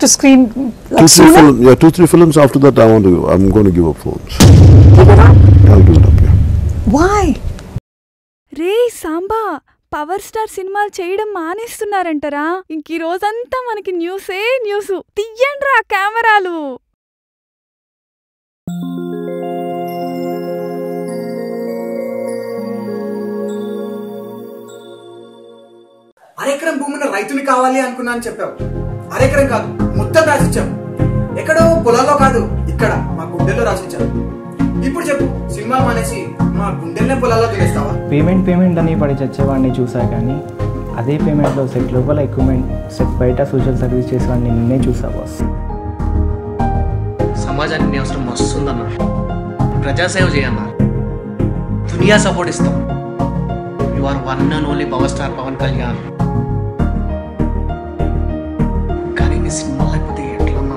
to screen Two, like three sooner? film, yeah, two, three films after that I want to give, I'm going to give up phones. Give it up. I'll give it up, yeah. Why? రే Samba power star సినిమాలు చేయడం మానేస్తున్నారంటరా ఇంక ఈ రోజంతా మనకి న్యూసే news తీయండ్రా కెమెరాలు అరెకరం భూమిలో రైతుని కావాలి అనుకున్నా అని చెప్పావు అరెకరం కాదు మొత్తం రాసిచ్చావు ఎక్కడో పొలాల్లో కాదు ఇక్కడ మా గుండెల్లో రాసిచ్చావు ఇప్పుడు చెప్పు సినిమా మానేసి మా గుండెల్నే పొలాల్లో దులేస్తావా పేమెంట్ పేమెంట్ అని పడి చచ్చేవాడిని చూసా కానీ అదే పేమెంట్లో సెట్ లోపల ఎక్విప్మెంట్ సెట్ బయట సోషల్ సర్వీస్ చేసేవాడిని నిన్నే చూసా బాస్ సమాజానికి నీ అవసరం వస్తుందన్న ప్రజాసేవ చేయన్న దునియా సపోర్ట్ ఇస్తాం you are one and only power star Pawan Kalyan కానీ నీ సినిమా లేకపోతే ఎట్లన్నా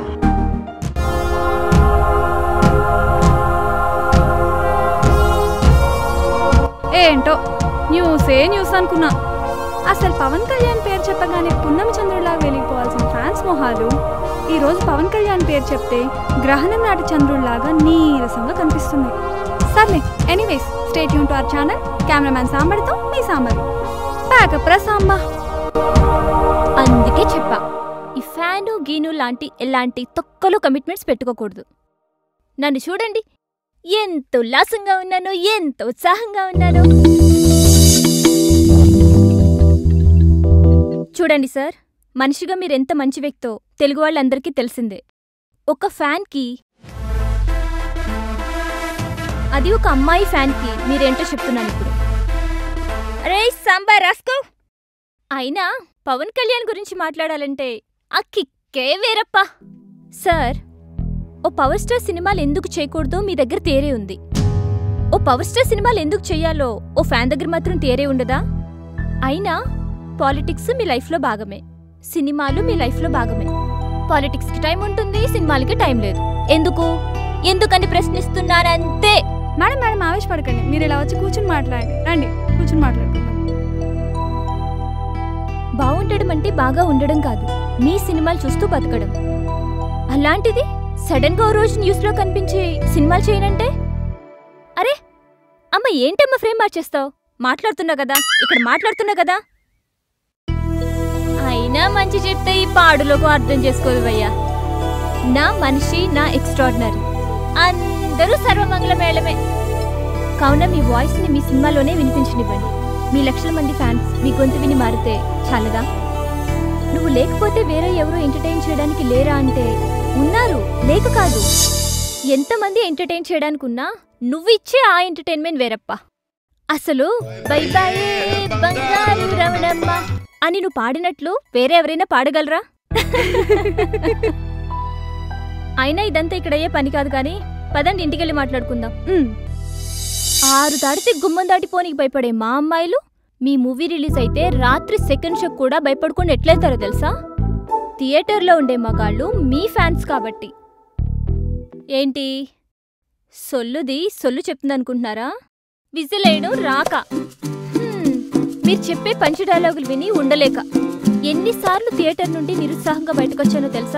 ఏంటో న్యూసే న్యూస్ అనుకున్నా అసలు పవన్ కళ్యాణ్ పేరు చెప్పగానే పున్నమి చంద్రుడిలాగా వెలిగిపోవాల్సిన ఫ్యాన్స్ మొహాలు ఈ రోజు పవన్ కళ్యాణ్ పేరు చెప్తే గ్రహణం నాటి చంద్రుడిలాగా నీరసంగా కనిపిస్తుంది సర్లే ఎనీవేస్ స్టేట్ యూన్ టు అవర్ ఛానల్ కెమెరామ్యాన్ సాంబడితో మీ సాంబడి బ్యాకప్ రా సాంబా అందుకే చెప్పా ఈ ఫ్యాను గీను లాంటి ఎలాంటి తొక్కలు కమిట్మెంట్స్ పెట్టుకోకూడదు నన్ను చూడండి ఎంత ఉల్లాసంగా ఉన్నానో ఎంత ఉత్సాహంగా ఉన్నానో చూడండి సార్ మనిషిగా మీరెంత మంచి వ్యక్తో తెలుగు వాళ్ళందరికీ తెలిసిందే ఒక ఫ్యాన్కి అది ఒక అమ్మాయి ఫ్యాన్కి మీరేంటో చెప్తున్నాను ఇప్పుడు అరే సాంబార్ రాసుకో అయినా పవన్ కళ్యాణ్ గురించి మాట్లాడాలంటే ఆ కిక్కే వేరప్ప సార్ ఓ పవర్ స్టార్ సినిమాలు ఎందుకు చేయకూడదో మీ దగ్గర తేరే ఉంది ఓ పవర్ స్టార్ సినిమాలు ఎందుకు చెయ్యాలో ఓ ఫ్యాన్ దగ్గర మాత్రం తేరే ఉండదా అయినా పాలిటిక్స్ మీ లైఫ్లో భాగమే సినిమాలు మీ లైఫ్లో భాగమే పాలిటిక్స్కి టైం ఉంటుంది సినిమాలకి టైం లేదు ఎందుకు ఎందుకని ప్రశ్నిస్తున్నానంతే మేడం మేడం ఆవేశపడకండి మీరు ఇలా వచ్చి కూర్చుని మాట్లాడండి రండి కూర్చుని మాట్లాడుకుందాం బాగుండడం అంటే బాగా ఉండడం కాదు మీ సినిమాలు చూస్తూ బతకడం అలాంటిది సడన్ గా ఓ రోజు న్యూస్ లో కనిపించి సినిమాలు చేయనంటే అరే అమ్మ ఏంటమ్మా ఫ్రేమ్ మార్చేస్తావు మాట్లాడుతున్నా కదా ఇక్కడ మాట్లాడుతున్నా కదా అయినా మంచి చెప్తే ఈ పాడులోకి అర్థం చేసుకోదు భయ్యా నా మనిషి నా ఎక్స్ట్రాడినరీ అందరూ సర్వమంగళ మేళమే కావున మీ వాయిస్ ని మీ సినిమాలోనే వినిపించనివ్వండి మీ లక్షల మంది ఫ్యాన్స్ మీ గొంతు విని మారితే చాలదా నువ్వు లేకపోతే వేరే ఎవరు ఎంటర్టైన్ చేయడానికి లేరా అంటే ఉన్నారు లేక కాదు ఎంతమంది ఎంటర్టైన్ చేయడానికి ఉన్నా నువ్వు ఇచ్చే ఆ ఎంటర్టైన్మెంట్ వేరప్ప అసలు బై బాయే బంగారు రమణమ్మ అని నువ్వు పాడినట్లు వేరే ఎవరైనా పాడగలరా అయినా ఇదంతా ఇక్కడ అయ్యే పని కాదు కానీ పదండి ఇంటికెళ్ళి మాట్లాడుకుందాం ఉమ్, ఆరు దాటితే గుమ్మం దాటిపోనికి భయపడే మా అమ్మాయిలు మీ మూవీ రిలీజ్ అయితే రాత్రి సెకండ్ షో కూడా భయపడుకొని ఎట్లయితారో తెలుసా థియేటర్లో ఉండే మగాళ్ళు మీ ఫ్యాన్స్ కాబట్టి ఏంటి సొల్లుది సొల్లు చెప్తుందనుకుంటున్నారా విజిలేయడం రాక హ్మ్, మీరు చెప్పే పంచు డైలాగులు విని ఉండలేక ఎన్నిసార్లు థియేటర్ నుండి నిరుత్సాహంగా బయటకొచ్చానో తెలుసా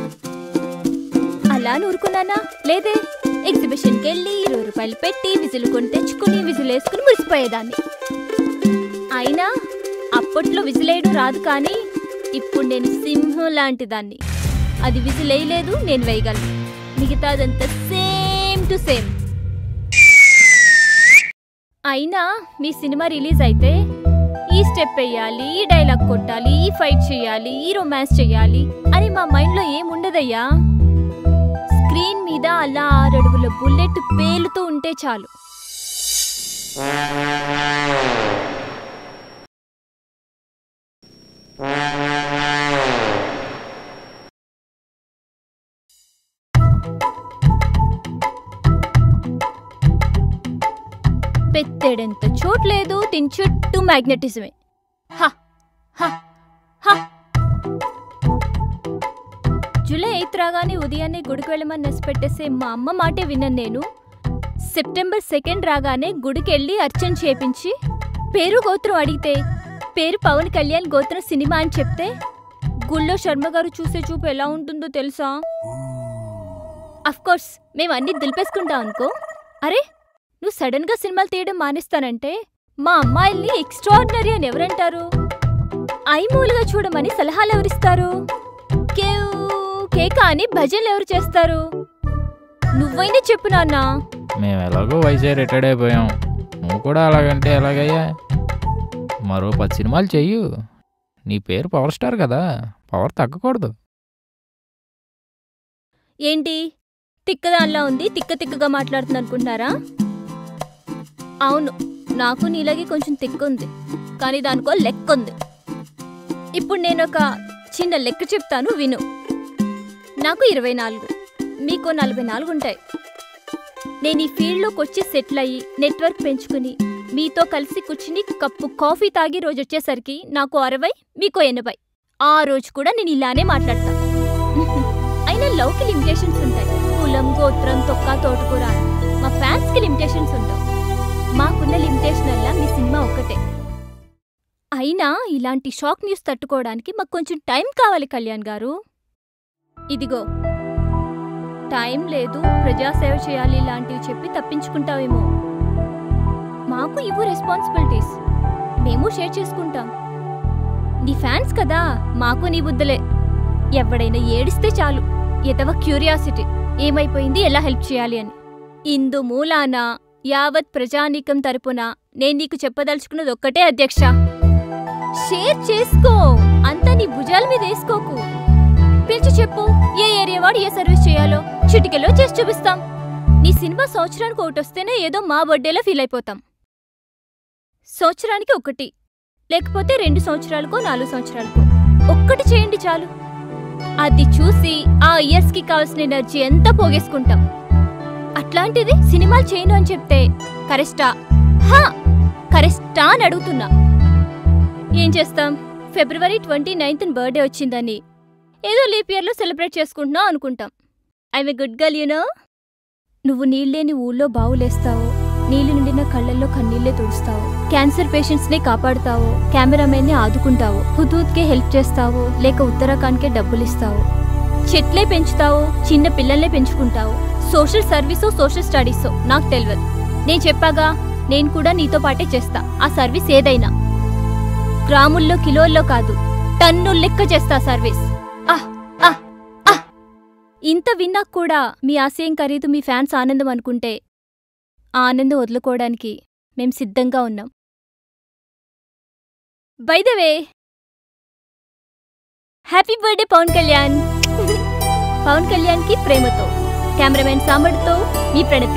అలా నూరుకున్నానా లేదే ఎగ్జిబిషన్కి వెళ్ళి ఇరవై రూపాయలు పెట్టి విజులు కొని తెచ్చుకుని విజులు వేసుకుని మురిసిపోయేదాన్ని అయినా అప్పట్లో విజిలేయడం రాదు కానీ ఇప్పుడు నేను సింహం లాంటి దాన్ని అది విజిలేయలేదు నేను వేయగలను మిగతాదంతా సేమ్ టు సేమ్ అయినా మీ సినిమా రిలీజ్ అయితే ఈ స్టెప్ వేయాలి ఈ డైలాగ్ కొట్టాలి ఈ ఫైట్ చేయాలి ఈ రొమాన్స్ చేయాలి అని మా మైండ్లో ఏముండదయ్యా స్క్రీన్ మీద అలా ఆరడుగుల బుల్లెట్ పేలుతూ ఉంటే చాలు పెట్టెడంత చోట్లేదు దీని చుట్టూ మ్యాగ్నెటిజమే హ హ హ జూలై ఎయిత్ రాగానే ఉదయాన్నే గుడికి వెళ్ళమని నసి పెట్టేసే మా అమ్మ మాటే విన్నాను నేను సెప్టెంబర్ సెకండ్ రాగానే గుడికి వెళ్ళి అర్చన చేపించి పేరు గోత్రం అడిగితే పేరు పవన్ కళ్యాణ్ గోత్రం సినిమా అని చెప్తే గుళ్ళో శర్మ గారు చూసే చూపు ఎలా ఉంటుందో తెలుసా అఫ్ కోర్స్ మేము అన్ని దులిపేసుకుంటాం అనుకో అరే నువ్వు సడన్ గా సినిమాలు తీయడం మానేస్తానంటే మా అమ్మాయిల్ని ఎక్స్ట్రాడినరీ అని ఎవరంటారు ఐమూలుగా చూడమని సలహాలు ఎవరిస్తారు కేవ్ కేక అని భజనలు ఎవరు చేస్తారు నువ్వైనా చెప్పు నాన్నా మేము ఎలాగో వయసే రిటైర్డ్ అయిపోయాం నువ్వు కూడా అలాగంటే ఎలాగయ్యా మరో పది సినిమాలు చెయ్యు నీ పేరు పవర్ స్టార్ కదా పవర్ తగ్గకూడదు ఏంటి తిక్కదానిలా ఉంది తిక్క తిక్కగా మాట్లాడుతుంది అనుకుంటున్నారా అవును నాకు నీలాగే కొంచెం తిక్క ఉంది కానీ దానికో లెక్క ఉంది ఇప్పుడు నేను ఒక చిన్న లెక్క చెప్తాను విను నాకు ఇరవై నాలుగు మీకు నలభై నాలుగు ఉంటాయి నేను ఈ ఫీల్డ్లోకి వచ్చి సెటిల్ అయ్యి నెట్వర్క్ పెంచుకుని మీతో కలిసి కూర్చుని కప్పు కాఫీ తాగి రోజు వచ్చేసరికి నాకు అరవై మీకు ఎనభై ఆ రోజు కూడా నేను ఇలానే మాట్లాడతా అయినా లవ్కి లిమిటేషన్స్ ఉంటాయి కులం గోత్రం తొక్క తోటకూర అని. మా ఫ్యాన్స్ కి లిమిటేషన్స్ ఉండవు మాకున్న లిమిటేషన్ వల్ల మీ సినిమా ఒక్కటే అయినా ఇలాంటి షాక్ న్యూస్ తట్టుకోవడానికి మాకు కొంచెం టైం కావాలి కళ్యాణ్ గారు ఇదిగో టైం లేదు ప్రజాసేవ చేయాలి ఇలాంటివి చెప్పి తప్పించుకుంటావేమో మాకు ఇవ్వు రెస్పాన్సిబిలిటీస్ మేము షేర్ చేసుకుంటాం నీ ఫ్యాన్స్ కదా మాకు నీ బుద్ధలే ఎవడైనా ఏడిస్తే చాలు ఎతవ క్యూరియాసిటీ ఏమైపోయింది ఎలా హెల్ప్ చేయాలి అని ఇందు మూలాన యావత్ ప్రజానీకం తరపున నేను నీకు చెప్పదలుచుకున్నది ఒక్కటే అధ్యక్ష షేర్ చేసుకో అంతా నీ భుజాల మీద వేసుకోకు పిలిచి చెప్పు ఏ ఏరియా వాడు ఏ సర్వీస్ చేయాలో చిటికెలో చేసి చూపిస్తాం నీ సినిమా సంవత్సరానికి ఒకటి వస్తేనే ఏదో మా బర్త్డేలో ఫీల్ అయిపోతాం సంవత్సరానికి ఒకటి లేకపోతే రెండు సంవత్సరాలకో నాలుగు సంవత్సరాలకో ఒక్కటి చేయండి చాలు అది చూసి ఆ ఇయర్స్ కి కావాల్సిన ఎనర్జీ ఎంత పోగేసుకుంటాం అట్లాంటిది సినిమాలు చేయను అని చెప్తే కరెస్టా హా కరెస్టా అని అడుగుతున్నా ఏం చేస్తాం ఫిబ్రవరి ట్వంటీ నైన్త్ బర్త్డే వచ్చిందని ఏదో లీప్ ఇయర్లో సెలబ్రేట్ చేసుకుంటున్నావు అనుకుంటాం I'm a good girl you know నువ్వు నీళ్ళేని ఊళ్ళో బావులేస్తావు నీళ్లు నిండిన కళ్ళల్లో కన్నీళ్లే తుడుస్తావు క్యాన్సర్ పేషెంట్స్ ని కాపాడుతావు కెమెరామెన్ ని ఆదుకుంటావు హుదూద్కే హెల్ప్ చేస్తావు లేక ఉత్తరాఖండ్కే డబ్బులు ఇస్తావు చెట్లే పెంచుతావు చిన్న పిల్లల్నే పెంచుకుంటావు సోషల్ సర్వీసో సోషల్ స్టడీసో నాకు తెలియదు నేను చెప్పాగా నేను కూడా నీతో పాటే చేస్తా ఆ సర్వీస్ ఏదైనా గ్రాముల్లో కిలోల్లో కాదు టన్ను లెక్క చేస్తా సర్వీస్ ఆహ్ ఆహ్ ఆహ్ ఇంత విన్నాక కూడా మీ ఆశయం ఖరీదు మీ ఫ్యాన్స్ ఆనందం అనుకుంటే ఆ ఆనందం వదులుకోవడానికి మేం సిద్ధంగా ఉన్నాం వే హ్యాపీ బర్త్డే పవన్ కళ్యాణ్ పవన్ కళ్యాణ్కి ప్రేమతో కెమెరామెన్ సాంబడితో మీ ప్రణతి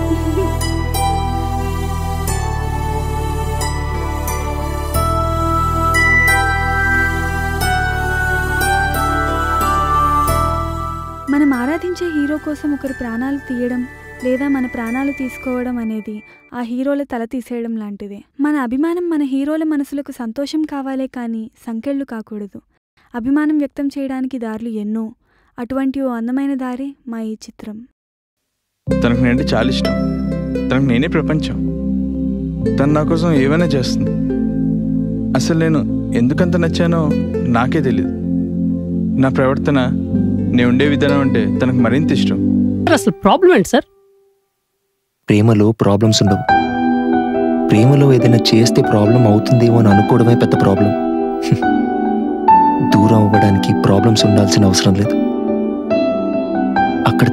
మనం ఆరాధించే హీరో కోసం ఒకరి ప్రాణాలు తీయడం లేదా మన ప్రాణాలు తీసుకోవడం అనేది ఆ హీరోల తల తీసేయడం లాంటిదే మన అభిమానం మన హీరోల మనసులకు సంతోషం కావాలే కానీ సంకెళ్ళు కాకూడదు అభిమానం వ్యక్తం చేయడానికి దారులు ఎన్నో అటువంటి ఓ అందమైన దారే మా ఈ చిత్రం తనకు నేనంటే చాలా ఇష్టం తనకు నేనే ప్రపంచం తను నా కోసం ఏమైనా చేస్తుంది అసలు నేను ఎందుకంత నచ్చానో నాకే తెలియదు నా ప్రవర్తన నేను ఉండే విధానం అంటే తనకు మరింత ఇష్టం అసలు ప్రాబ్లం ఏంటి సార్ ప్రేమలో ప్రాబ్లమ్స్ ఉండవు ప్రేమలో ఏదైనా చేస్తే ప్రాబ్లం అవుతుందేమో అని అనుకోవడమే పెద్ద ప్రాబ్లం దూరం అవ్వడానికి ప్రాబ్లమ్స్ ఉండాల్సిన అవసరం లేదు